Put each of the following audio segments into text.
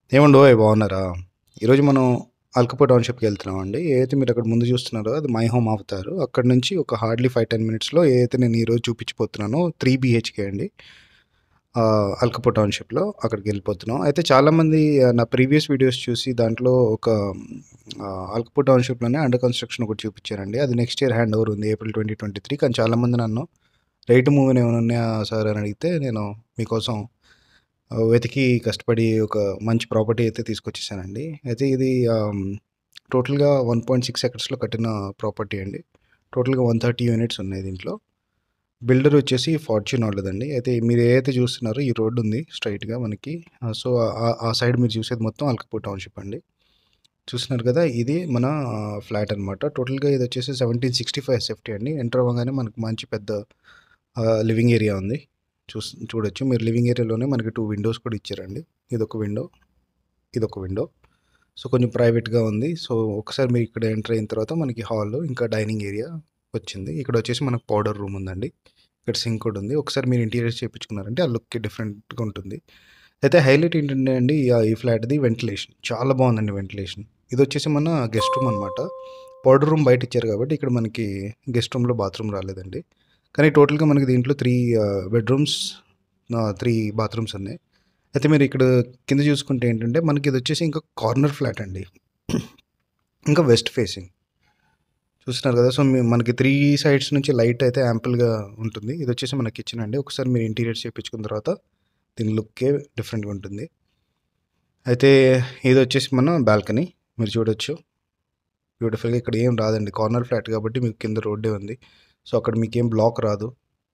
ఏమండో బాగున్నారా ఈరోజు మనం అల్కపూర్ టౌన్షిప్కి వెళ్తున్నామండి ఏదైతే మీరు అక్కడ ముందు చూస్తున్నారో అది మై హోమ్ అవుతారు అక్కడ నుంచి ఒక హార్డ్లీ ఫైవ్ టెన్ మినిట్స్లో ఏదైతే నేను ఈరోజు చూపించిపోతున్నానో త్రీ బీహెచ్కే అండి ఆ, అల్కపూర్ టౌన్షిప్లో అక్కడికి వెళ్ళిపోతున్నాం అయితే చాలామంది ఆ, నా ప్రీవియస్ వీడియోస్ చూసి దాంట్లో ఒక ఆ, అల్కపూర్ టౌన్షిప్లోనే అండర్ కన్స్ట్రక్షన్ ఒకటి చూపించారండి అది నెక్స్ట్ ఇయర్ హ్యాండ్ ఓవర్ ఉంది ఏప్రిల్ ట్వంటీ ట్వంటీ త్రీ కానీ చాలామంది నన్ను రైట్ మూవీని ఏమైనా ఉన్నాయా సార్ అని అడిగితే నేను మీకోసం ఆ, వెతికి కష్టపడి ఒక మంచి ప్రాపర్టీ అయితే తీసుకొచ్చేసానండి అయితే ఇది టోటల్గా వన్ పాయింట్ సిక్స్ ఎకర్స్లో కట్టిన ప్రాపర్టీ అండి టోటల్గా వన్ థర్టీ యూనిట్స్ ఉన్నాయి దీంట్లో బిల్డర్ వచ్చేసి ఫార్చ్యూన్ వాళ్ళదండి అయితే మీరు ఏదైతే చూస్తున్నారో ఈ రోడ్డు ఉంది స్ట్రైట్గా మనకి ఆ, సో ఆ- ఆ సైడ్ మీరు చూసేది మొత్తం అల్కపూర్ టౌన్షిప్ అండి చూస్తున్నారు కదా ఇది మన ఫ్లాట్ అనమాట టోటల్గా ఇది వచ్చేసి సెవెంటీన్ సిక్స్టీ ఫైవ్ ఎస్ఎఫ్టీ అండి ఎంటర్ అవ్వగానే మనకు మంచి పెద్ద లివింగ్ ఏరియా ఉంది చూస్ చూడొచ్చు మీరు లివింగ్ ఏరియాలోనే మనకి టూ విండోస్ కూడా ఇచ్చారండి ఇది ఒక విండో ఇది ఒక విండో సో కొంచెం ప్రైవేట్గా ఉంది సో ఒకసారి మీరు ఇక్కడ ఎంటర్ అయిన తర్వాత మనకి హాల్ ఇంకా డైనింగ్ ఏరియా వచ్చింది ఇక్కడ వచ్చేసి మనకు పౌడర్ రూమ్ ఉందండి ఇక్కడ సింక్ కూడా ఉంది ఒకసారి మీరు ఇంటీరియర్స్ చేయించుకున్నారంటే ఆ లుక్ డిఫరెంట్గా ఉంటుంది అయితే హైలైట్ ఏంటంటే అండి ఈ- ఈ ఫ్లాట్ది వెంటిలేషన్ చాలా బాగుందండి వెంటిలేషన్ ఇది వచ్చేసి మన గెస్ట్ రూమ్ అనమాట పౌడర్ రూమ్ బయట ఇచ్చారు కాబట్టి ఇక్కడ మనకి గెస్ట్ రూమ్లో బాత్రూమ్ రాలేదండి కానీ టోటల్గా మనకి దీంట్లో త్రీ బెడ్రూమ్స్ త్రీ బాత్రూమ్స్ ఉన్నాయి అయితే మీరు ఇక్కడ కింద చూసుకుంటే ఏంటంటే మనకి ఇది వచ్చేసి ఇంకా కార్నర్ ఫ్లాట్ అండి ఇంకా వెస్ట్ ఫేసింగ్ చూస్తున్నారు కదా సో మీ- మనకి త్రీ సైడ్స్ నుంచి లైట్ అయితే యాంపుల్గా ఉంటుంది ఇది వచ్చేసి మన కిచెన్ అండి ఒకసారి మీరు ఇంటీరియర్ చేయించుకున్న తర్వాత దీని లుక్కే డిఫరెంట్గా ఉంటుంది అయితే ఇది వచ్చేసి మన బాల్కనీ మీరు చూడొచ్చు బ్యూటిఫుల్గా ఇక్కడ ఏం రాదండి కార్నర్ ఫ్లాట్ కాబట్టి మీకు కింద రోడ్డే ఉంది సో అక్కడ మీకు ఏం బ్లాక్ రాదు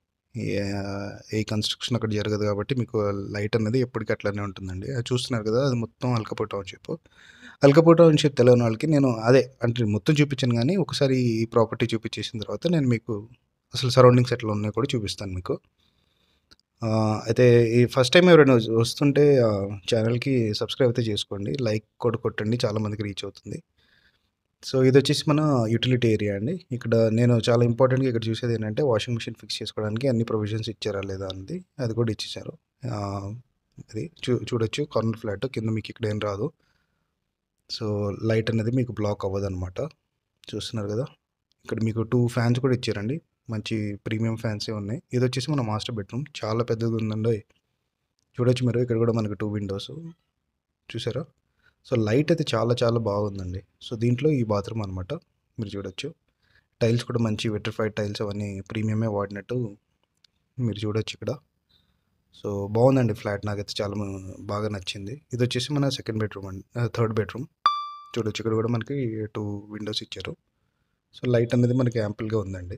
ఏ- ఏ కన్స్ట్రక్షన్ అక్కడ జరగదు కాబట్టి మీకు లైట్ అనేది ఎప్పటికీ అట్లనే ఉంటుందండి అది చూస్తున్నారు కదా అది మొత్తం అల్కపూర్ టౌన్షిప్ అల్కపూర్ టౌన్షిప్ తెలియని వాళ్ళకి నేను అదే అంటే మొత్తం చూపించాను కానీ ఒకసారి ఈ ప్రాపర్టీ చూపించేసిన తర్వాత నేను మీకు అసలు సరౌండింగ్స్ ఎట్లా ఉన్నాయో కూడా చూపిస్తాను మీకు ఆ, అయితే ఈ ఫస్ట్ టైం ఎవరైనా వస్- వస్తుంటే ఛానల్కి సబ్స్క్రైబ్ అయితే చేసుకోండి లైక్ కూడా కొట్టండి చాలామందికి రీచ్ అవుతుంది సో ఇది వచ్చేసి మన యూటిలిటీ ఏరియా అండి ఇక్కడ నేను చాలా ఇంపార్టెంట్గా ఇక్కడ చూసేది ఏంటంటే వాషింగ్ మిషన్ ఫిక్స్ చేసుకోవడానికి అన్ని ప్రొవిజన్స్ ఇచ్చారా లేదా అనేది అది కూడా ఇచ్చేసారు ఆ, అది చూ చూడొచ్చు కార్నర్ ఫ్లాట్ కింద మీకు ఇక్కడ ఏం రాదు సో లైట్ అనేది మీకు బ్లాక్ అవ్వదు అనమాట చూస్తున్నారు కదా ఇక్కడ మీకు టూ ఫ్యాన్స్ కూడా ఇచ్చారండి మంచి ప్రీమియం ఫ్యాన్సే ఉన్నాయి ఇది వచ్చేసి మన మాస్టర్ బెడ్రూమ్ చాలా పెద్దగా ఉందండి చూడొచ్చు మీరు ఇక్కడ కూడా మనకి టూ విండోస్ చూసారా సో లైట్ అయితే చాలా చాలా బాగుందండి సో దీంట్లో ఈ బాత్రూమ్ అనమాట మీరు చూడొచ్చు టైల్స్ కూడా మంచి వెట్రిఫైడ్ టైల్స్ అవన్నీ ప్రీమియమే వాడినట్టు మీరు చూడొచ్చు ఇక్కడ సో బాగుందండి ఫ్లాట్ నాకైతే చాలా మ- బాగా నచ్చింది ఇది వచ్చేసి మన సెకండ్ బెడ్రూమ్ అండి థర్డ్ బెడ్రూమ్ చూడొచ్చు ఇక్కడ కూడా మనకి టూ విండోస్ ఇచ్చారు సో లైట్ అనేది మనకి యాంపుల్గా ఉందండి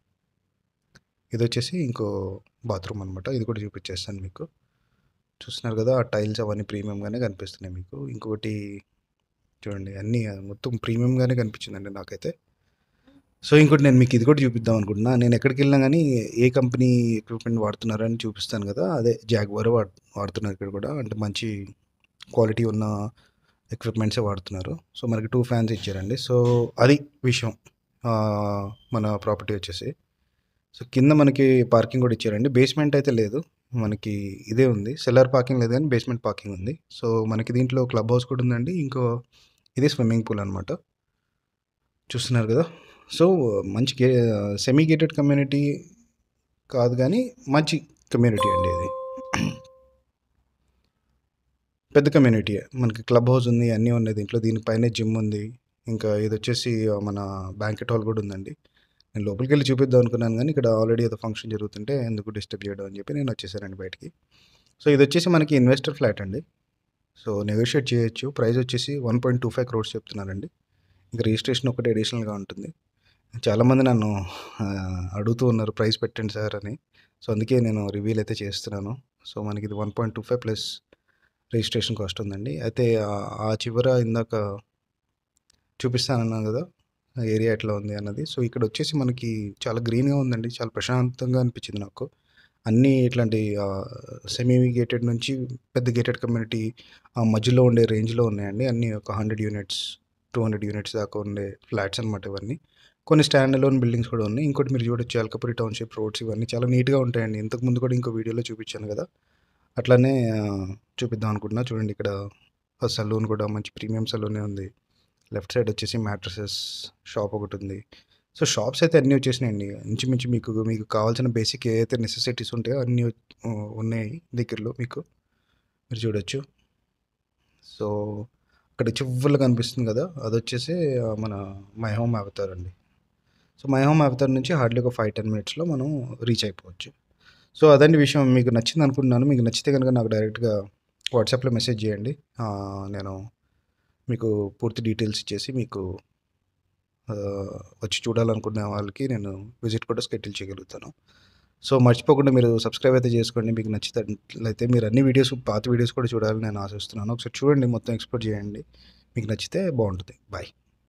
ఇది వచ్చేసి ఇంకో బాత్రూమ్ అనమాట ఇది కూడా చూపించేస్తాను మీకు చూస్తున్నారు కదా ఆ టైల్స్ అవన్నీ ప్రీమియంగానే కనిపిస్తున్నాయి మీకు ఇంకొకటి చూడండి అన్నీ మొత్తం ప్రీమియంగానే కనిపించిందండి నాకైతే సో ఇంకోటి నేను మీకు ఇది కూడా చూపిద్దాం అనుకుంటున్నా నేను ఎక్కడికి వెళ్ళినా కానీ ఏ కంపెనీ ఎక్విప్మెంట్ వాడుతున్నారని చూపిస్తాను కదా అదే జాగ్వార్ వాడు వాడుతున్నారు ఇక్కడ కూడా అంటే మంచి క్వాలిటీ ఉన్న ఎక్విప్మెంట్సే వాడుతున్నారు సో మనకి టూ ఫ్యాన్స్ ఇచ్చారండి సో అది విషయం ఆ, మన ప్రాపర్టీ వచ్చేసి సో కింద మనకి పార్కింగ్ కూడా ఇచ్చారండి బేస్మెంట్ అయితే లేదు మనకి ఇదే ఉంది సెల్లర్ పార్కింగ్ లేదు కానీ బేస్మెంట్ పార్కింగ్ ఉంది సో మనకి దీంట్లో క్లబ్ హౌస్ కూడా ఉందండి ఇంకో ఇది స్విమ్మింగ్ పూల్ అనమాట చూస్తున్నారు కదా సో మంచి గే సెమీ గేటెడ్ కమ్యూనిటీ కాదు కానీ మంచి కమ్యూనిటీ అండి ఇది పెద్ద కమ్యూనిటీ మనకి క్లబ్ హౌస్ ఉంది అన్నీ ఉన్నాయి దీంట్లో దీనిపైనే జిమ్ ఉంది ఇంకా ఇది వచ్చేసి మన బ్యాంకెట్ హాల్ కూడా ఉందండి నేను లోపలికి వెళ్ళి చూపిద్దాం అనుకున్నాను కానీ ఇక్కడ ఆల్రెడీ ఏదో ఫంక్షన్ జరుగుతుంటే ఎందుకు డిస్టర్బ్ చేయడం అని చెప్పి నేను వచ్చేసానండి బయటికి సో ఇది వచ్చేసి మనకి ఇన్వెస్టర్ ఫ్లాట్ అండి సో నెగోషియేట్ చేయొచ్చు ప్రైస్ వచ్చేసి one point two five crores చెప్తున్నారండి ఇంకా రిజిస్ట్రేషన్ ఒకటి అడిషనల్గా ఉంటుంది చాలామంది నన్ను ఆ, అడుగుతూ ఉన్నారు ప్రైస్ పెట్టండి సార్ అని సో అందుకే నేను రివీల్ అయితే చేస్తున్నాను సో మనకి ఇది one point two five plus registration cost ఉందండి అయితే ఆ- ఆ చివర ఇందాక చూపిస్తానన్నాను కదా ఏరియా ఎట్లా ఉంది అన్నది సో ఇక్కడ వచ్చేసి మనకి చాలా గ్రీన్గా ఉందండి చాలా ప్రశాంతంగా అనిపించింది నాకు అన్నీ ఇట్లాంటి సెమీ గేటెడ్ నుంచి పెద్ద గేటెడ్ కమ్యూనిటీ ఆ మధ్యలో ఉండే రేంజ్లో ఉన్నాయండి అన్నీ ఒక hundred units two hundred units దాకా ఉండే ఫ్లాట్స్ అనమాట ఇవన్నీ కొన్ని స్టాండ్ అలోన్ బిల్డింగ్స్ కూడా ఉన్నాయి ఇంకోటి మీరు చూడొచ్చు అల్కపురి టౌన్షిప్ రోడ్స్ ఇవన్నీ చాలా నీట్గా ఉంటాయండి ఇంతకు ముందు కూడా ఇంకో వీడియోలో చూపించాను కదా అట్లానే ఆ, చూపిద్దాం అనుకుంటున్నా చూడండి ఇక్కడ ఆ సలూన్ కూడా మంచి ప్రీమియం సలూనే ఉంది. లెఫ్ట్ సైడ్ వచ్చేసి మ్యాట్రెసెస్ షాప్ ఒకటుంది. సో, షాప్స్ అయితే అన్నీ వచ్చేసినాయండి. ఇంచుమించు మీకు మీకు కావాల్సిన బేసిక్ ఏవైతే నెసెసిటీస్ ఉంటాయో అన్నీ ఆహ్, ఉన్నాయి దగ్గరలో మీకు. మీరు చూడొచ్చు. సో, అక్కడ చివ్వల కనిపిస్తుంది కదా! అదొచ్చేసి ఆహ్, మన మై హోమ్ అవతార్ అండి. సో, మై హోమ్ అవతార్ నుంచి హార్డ్‌లీ ఒక 5, 10 మినిట్స్‌లో మనం రీచ్ అయిపోవచ్చు. సో, అదండి విషయం. మీకు నచ్చిందనుకుంటున్నాను. మీకు నచ్చితే గనుక నాకు డైరెక్ట్‌గా వాట్సాప్‌లో మెసేజ్ చేయండి. ఆహ్, నేను మీకు పూర్తి డీటెయిల్స్ ఇచ్చేసి మీకు ఆహ్, వచ్చి చూడాలనుకునే వాళ్ళకి నేను విజిట్ కూడా షెడ్యూల్ చేయగలుగుతాను. సో, మర్చిపోకుండా మీరు సబ్స్క్రైబ్ అయితే చేసుకోండి. మీకు నచ్చినట్లయితే మీరు అన్ని వీడియోస్ పాత వీడియోస్ కూడా చూడాలని నేను ఆశిస్తున్నాను. ఒకసారి చూడండి మొత్తం ఎక్స్‌ప్లోర్ చేయండి. మీకు నచ్చితే బావుంటది. బాయ్.